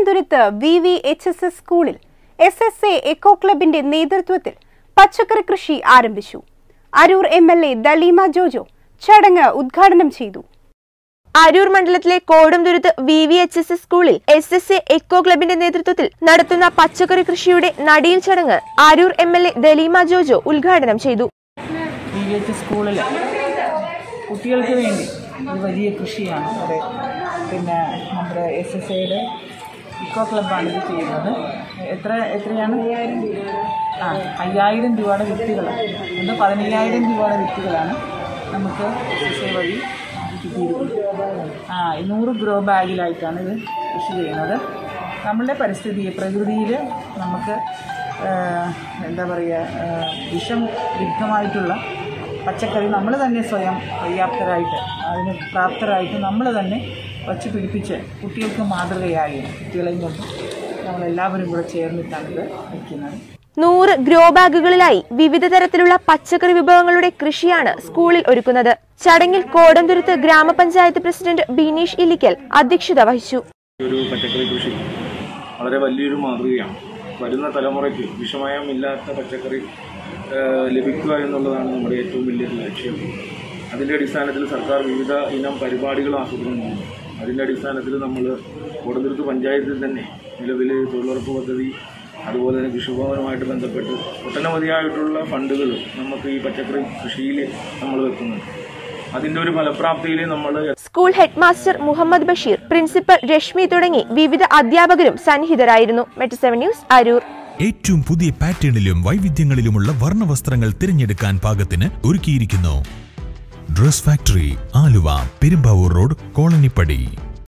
Kodamthuruth V V H S S സ്കൂളിൽ S S A eco ക്ലബിന്റെ നേതൃത്വത്തിൽ പച്ചക്കറി കൃഷി ആരംഭിച്ചു Aroor M L A Daleema Jojo ചടങ്ങ് ഉദ്ഘാടനം ചെയ്തു അരൂർ മണ്ഡലത്തിലെ Kodamthuruth V V H S S സ്കൂളിൽ എസ് എസ് എ എക്കോ ക്ലബിന്റെ നേതൃത്വത്തിൽ നടത്തുന്ന പച്ചക്കറി കൃഷിയുടെ നടീൽ ചടങ്ങ് Aroor M L A Daleema Jojo ഉദ്ഘാടനം ചെയ്തു വി വി എച്ച് സ്കൂളിൽ കുട്ടികൾക്ക് വേണ്ടി ഒരു വലിയ കൃഷിയാണ് അതെ പിന്നെ നമ്മുടെ എസ് എസ് ഐയുടെ ഇക്കോ ക്ലബ്ബാണ് ഇത് ചെയ്യുന്നത് എത്ര എത്രയാണ് ആ അയ്യായിരം രൂപയുടെ വിത്തുകൾ ഒന്ന് പതിനയ്യായിരം രൂപയുടെ വിത്തുകളാണ് നമുക്ക് എസ് എസ് ഐ വഴി കിട്ടിയിരിക്കുന്നത് ആ നൂറ് ഗ്രോ ബാഗിലായിട്ടാണ് ഇത് കൃഷി ചെയ്യുന്നത് നമ്മളുടെ പരിസ്ഥിതി പ്രകൃതിയിൽ നമുക്ക് ആ, എന്താ പറയുക ആ, വിഷം വിരുദ്ധമായിട്ടുള്ള പച്ചക്കറി നമ്മൾ തന്നെ സ്വയം പര്യാപ്തരായിട്ട് അതിന് പ്രാപ്തരായിട്ട് നമ്മൾ തന്നെ വച്ച് പിടിപ്പിച്ച് കുട്ടികൾക്ക് മാതൃകയായി കുട്ടികളെയും കൊണ്ട് നമ്മളെല്ലാവരും കൂടെ ചേർന്നിട്ടാണ് ഇത് വയ്ക്കുന്നത് നൂറ് ഗ്രോ ബാഗുകളിലായി വിവിധ തരത്തിലുള്ള പച്ചക്കറി വിഭവങ്ങളുടെ കൃഷിയാണ് സ്കൂളിൽ ഒരുക്കുന്നത് ചടങ്ങിൽ കോടംതുരുത്ത് ഗ്രാമപഞ്ചായത്ത് പ്രസിഡന്റ് ബിനീഷ് ഇല്ലിക്കൽ അധ്യക്ഷത വഹിച്ചു ഒരു പച്ചക്കറി കൃഷി വളരെ വലിയൊരു മാതൃകയാണ് വരുന്ന തലമുറയ്ക്ക് വിഷമയമില്ലാത്ത പച്ചക്കറി ആ, ലഭിക്കുക എന്നുള്ളതാണ് നമ്മുടെ ഏറ്റവും വലിയൊരു ലക്ഷ്യം അതിൻ്റെ അടിസ്ഥാനത്തിൽ സർക്കാർ വിവിധ ഇനം പരിപാടികൾ ആസൂത്രണം ചെയ്യുന്നു അതിൻ്റെ അടിസ്ഥാനത്തിൽ നമ്മൾ കൊടുതുരുത്ത് പഞ്ചായത്തിൽ തന്നെ നിലവിൽ തൊഴിലുറപ്പ് പദ്ധതി അതുപോലെ തന്നെ കൃഷിഭവനുമായിട്ട് ബന്ധപ്പെട്ട് ഒട്ടനവധിയായിട്ടുള്ള ഫണ്ടുകൾ നമുക്ക് ഈ പച്ചക്കറി കൃഷിയിൽ നമ്മൾ വെക്കുന്നുണ്ട് അതിൻ്റെ ഒരു ഫലപ്രാപ്തിയിൽ നമ്മൾ school head master Muhammad Basheer principal Reshmi തുടങ്ങി വിവിധ അധ്യാപകരും സന്നിഹിതരായിരുന്നു മെറ്റ് സെവൻ ന്യൂസ് അരൂർ ഏറ്റവും പുതിയ പാറ്റേണിലും വൈവിധ്യങ്ങളിലുമുള്ള വർണ്ണവസ്ത്രങ്ങൾ തിരഞ്ഞെടുക്കാൻ പാകത്തിന് ഒരുക്കിയിരിക്കുന്നു dress factory Aluva Perumbavoor road കോളനിപ്പടി